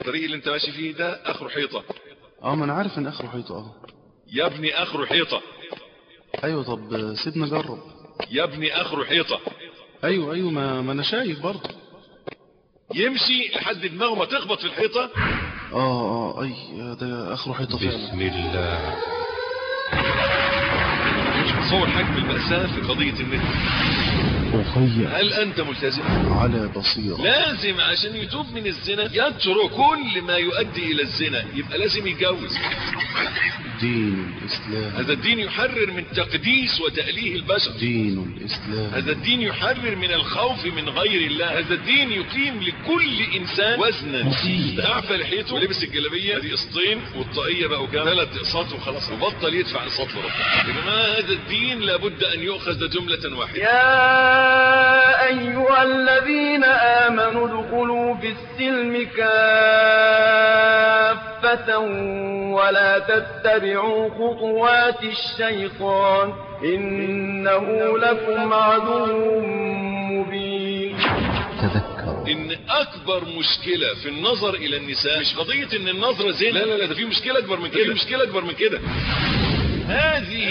الطريق اللي انت ماشي فيه ده اخره حيطة اه ما انا عارف ان اخره حيطه اه يا ابني اخره حيطة ايوه طب سيبنا جرب يا ابني اخره حيطة ايوه ايوه ما, ما انا شايف برضه يمشي لحد دماغه ما تخبط في الحيطة اه اه اي ده اخره حيطه فعلا بسم الله مش متصور حجم المأساة في قضية النت اخي هل انت ملتزم على بصيره لازم عشان يتوب من الزنا يترك كل ما يؤدي الى الزنا يبقى لازم يتجوز دين الاسلام هذا الدين يحرر من تقديس وتأليه البشر دين الاسلام هذا الدين يحرر من الخوف من غير الله هذا الدين يقيم لكل انسان وزنا اعفى لحيته ولبس الجلابيه دي قسطين والطاقيه بقوا كام ثلاث اقساط وخلاص وبطل يدفع اقساط لربنا يا جماعه هذا الدين لابد ان يؤخذ جمله واحده يا أيها الذين آمنوا ادخلوا في السلم كافة ولا تتبعوا خطوات الشيطان إنه لكم عدو مبين تذكروا ان اكبر مشكلة في النظر الى النساء مش قضية ان النظرة زين لا لا لا ده في مشكلة اكبر من كده في مشكلة اكبر من كده هذه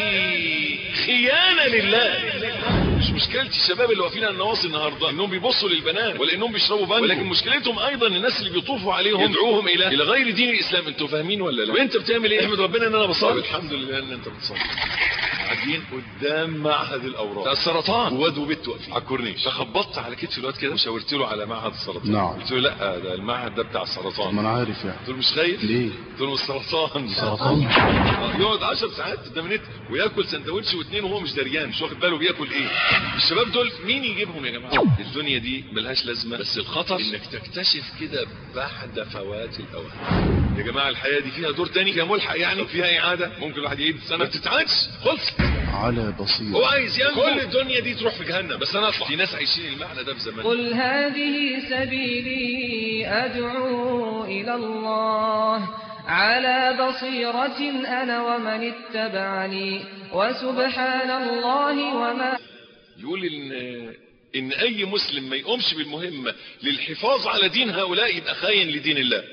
خيانة لله مش مشكلة الشباب اللي واقفين على النواصي النهارده انهم بيبصوا للبنات ولا انهم بيشربوا بانجو ولكن مشكلتهم ايضا الناس اللي بيطوفوا عليهم يدعوهم الى الى غير دين الاسلام انتوا فاهمين ولا لا وانت بتعمل ايه احمد ربنا ان انا بصلي الحمد لله ان انت بتصلي قاعدين قدام معهد الاورام السرطان وواد وبنت واقفين على الكورنيش فخبطت على كتف الواد كده وشاورت له على معهد السرطان نعم. قلت له لا ده المعهد ده بتاع ما السرطان انا عارف يعني قلت له مش خايف ليه قلت له السرطان سرطان يقعد 10 ساعات قدام النت وياكل سندوتش واثنين وهو مش دريان مش واخد باله بياكل ايه الشباب دول مين يجيبهم يا جماعه الدنيا دي ملهاش لازمه بس الخطر انك تكتشف كده بعد فوات الاوان يا جماعه الحياه دي فيها دور تاني فيها ملحق يعني فيها اعاده ممكن الواحد يعيد السنه ما بتتعادش خلص على هو بصيره عايز ينجو كل الدنيا دي تروح في جهنم بس انا اطلع في ناس عايشين المعنى ده في زمان قل هذه سبيلي أدعو إلى الله على بصيرة أنا ومن اتبعني وسبحان الله وما يقول ان ان اي مسلم ما يقومش بالمهمه للحفاظ على دين هؤلاء يبقى خاين لدين الله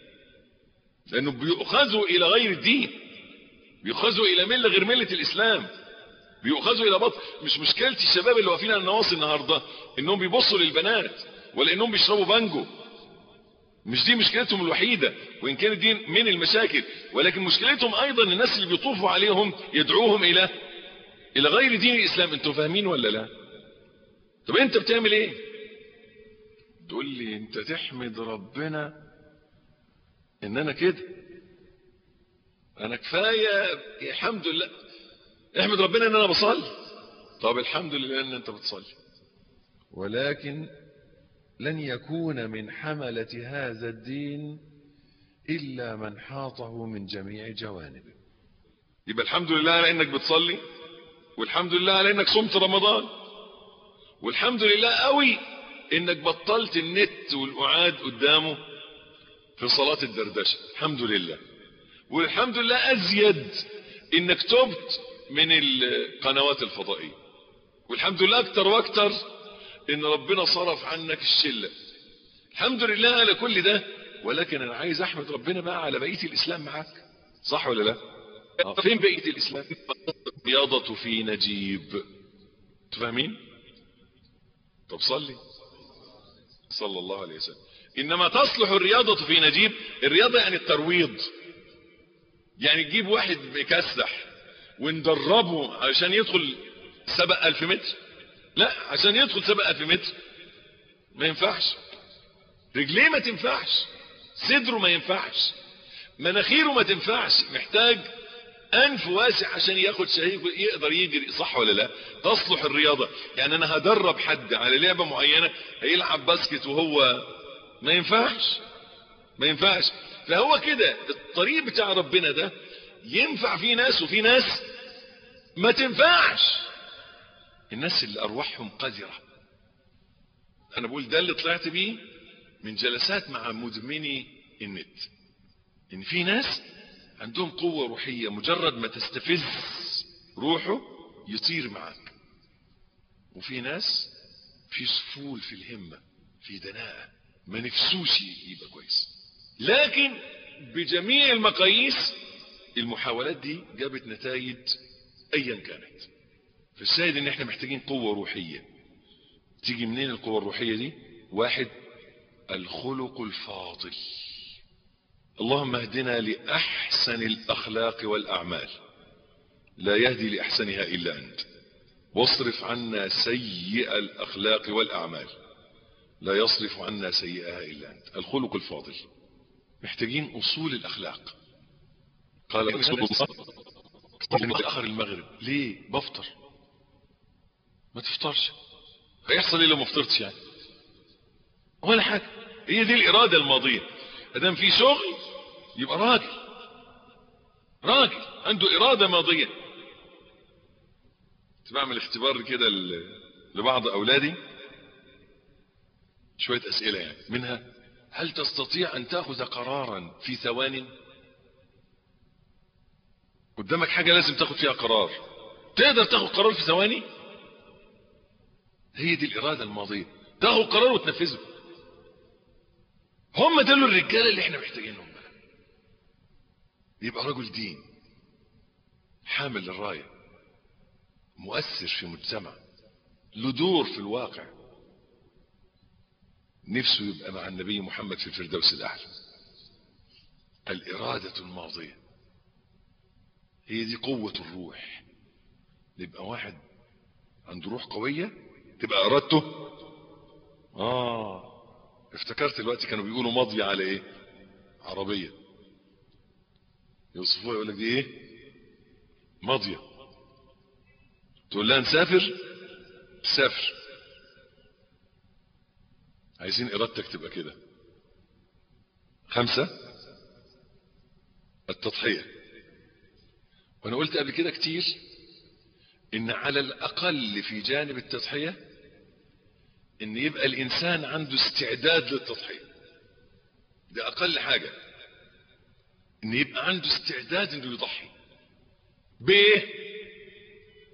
لانه بيؤخذوا الى غير الدين بيؤخذوا الى مله غير مله الاسلام بيؤخذوا الى بطل مش مشكله الشباب اللي واقفين على النواصي النهارده انهم بيبصوا للبنات ولا انهم بيشربوا بانجو مش دي مشكلتهم الوحيدة وإن كانت دي من المشاكل ولكن مشكلتهم أيضا الناس اللي بيطوفوا عليهم يدعوهم إلى إلى غير دين الإسلام أنتوا فاهمين ولا لا طب أنت بتعمل إيه تقول لي أنت تحمد ربنا إن أنا كده أنا كفاية الحمد لله احمد ربنا إن أنا بصلي طب الحمد لله إن أنت بتصلي ولكن لن يكون من حملة هذا الدين إلا من حاطه من جميع جوانبه يبقى الحمد لله على إنك بتصلي والحمد لله على إنك صمت رمضان والحمد لله قوي إنك بطلت النت والقعاد قدامه في صلاة الدردشة الحمد لله والحمد لله أزيد إنك تبت من القنوات الفضائية والحمد لله أكتر وأكتر ان ربنا صرف عنك الشلة الحمد لله على كل ده ولكن انا عايز احمد ربنا بقى على بقية الاسلام معاك صح ولا لا آه، فين بقية الاسلام رياضة في نجيب تفهمين طب صلي صلى الله عليه وسلم انما تصلح الرياضة في نجيب الرياضة يعني الترويض يعني تجيب واحد مكسح وندربه علشان يدخل سبق الف متر لا عشان يدخل سبق ألف متر ما ينفعش رجليه ما تنفعش صدره ما ينفعش مناخيره ما تنفعش محتاج أنف واسع عشان ياخد شهيق يقدر يجري صح ولا لا تصلح الرياضة يعني أنا هدرب حد على لعبة معينة هيلعب باسكت وهو ما ينفعش ما ينفعش فهو كده الطريق بتاع ربنا ده ينفع فيه ناس وفي ناس ما تنفعش الناس اللي ارواحهم قذرة انا بقول ده اللي طلعت بيه من جلسات مع مدمني النت ان في ناس عندهم قوة روحية مجرد ما تستفز روحه يطير معك وفي ناس في سفول في الهمة في دناءة ما نفسوش يبقى كويس لكن بجميع المقاييس المحاولات دي جابت نتائج ايا كانت فالشاهد ان احنا محتاجين قوة روحية تيجي منين القوة الروحية دي واحد الخلق الفاضل اللهم اهدنا لأحسن الأخلاق والأعمال لا يهدي لأحسنها إلا أنت واصرف عنا سيء الأخلاق والأعمال لا يصرف عنا سيئها إلا أنت الخلق الفاضل محتاجين أصول الأخلاق قال رسول الله أخر المغرب ليه بفطر ما تفطرش هيحصل ايه لو ما فطرتش يعني ولا حاجة هي دي الإرادة الماضية ادام في شغل يبقى راجل راجل عنده إرادة ماضية كنت بعمل اختبار كده ل- لبعض أولادي شوية أسئلة يعني منها هل تستطيع أن تأخذ قرارا في ثوان قدامك حاجة لازم تاخد فيها قرار تقدر تاخد قرار في ثواني هي دي الإرادة الماضية تاخد قرار وتنفذه هم دول الرجالة اللي احنا محتاجينهم بقى يبقى رجل دين حامل للراية مؤثر في مجتمع له دور في الواقع نفسه يبقى مع النبي محمد في الفردوس الأعلى الإرادة الماضية هي دي قوة الروح يبقى واحد عنده روح قوية تبقى إرادته آه افتكرت دلوقتي كانوا بيقولوا ماضية على إيه عربية يوصفوها يقول لك دي إيه ماضية تقول لها نسافر تسافر عايزين إرادتك تبقى كده خمسة التضحية وانا قلت قبل كده كتير ان على الاقل في جانب التضحية ان يبقى الانسان عنده استعداد للتضحية ده اقل حاجة ان يبقى عنده استعداد انه يضحي بايه